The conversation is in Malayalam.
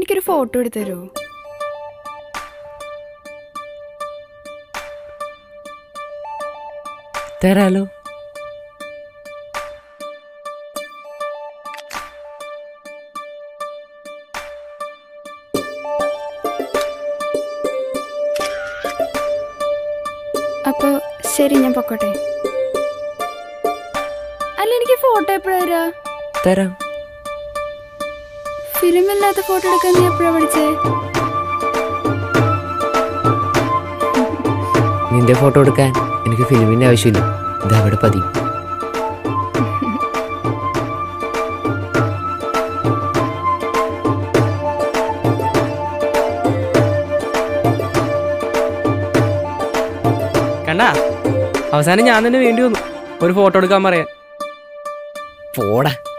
എനിക്കൊരു ഫോട്ടോ എടുത്ത് തരുമോ തരാലോ അപ്പോൾ ശരി ഞാൻ പൊക്കോട്ടെ അല്ല എനിക്ക് ഫോട്ടോ എപ്പോഴാ വരാ തരാം ഫിലിം ഇല്ലാത്ത ഫോട്ടോ എടുക്കാൻ നീ എപ്പോഴാ പഠിച്ചേ നിന്റെ ഫോട്ടോ എടുക്കാൻ എനിക്ക് ഫിലിമിന്റെ ആവശ്യമില്ല ഇത് അവിടെ പതി കണ്ടാ അവസാനം ഞാൻ തന്നെ വേണ്ടി വന്നു ഒരു ഫോട്ടോ എടുക്കാൻ പറയാൻ പോടാ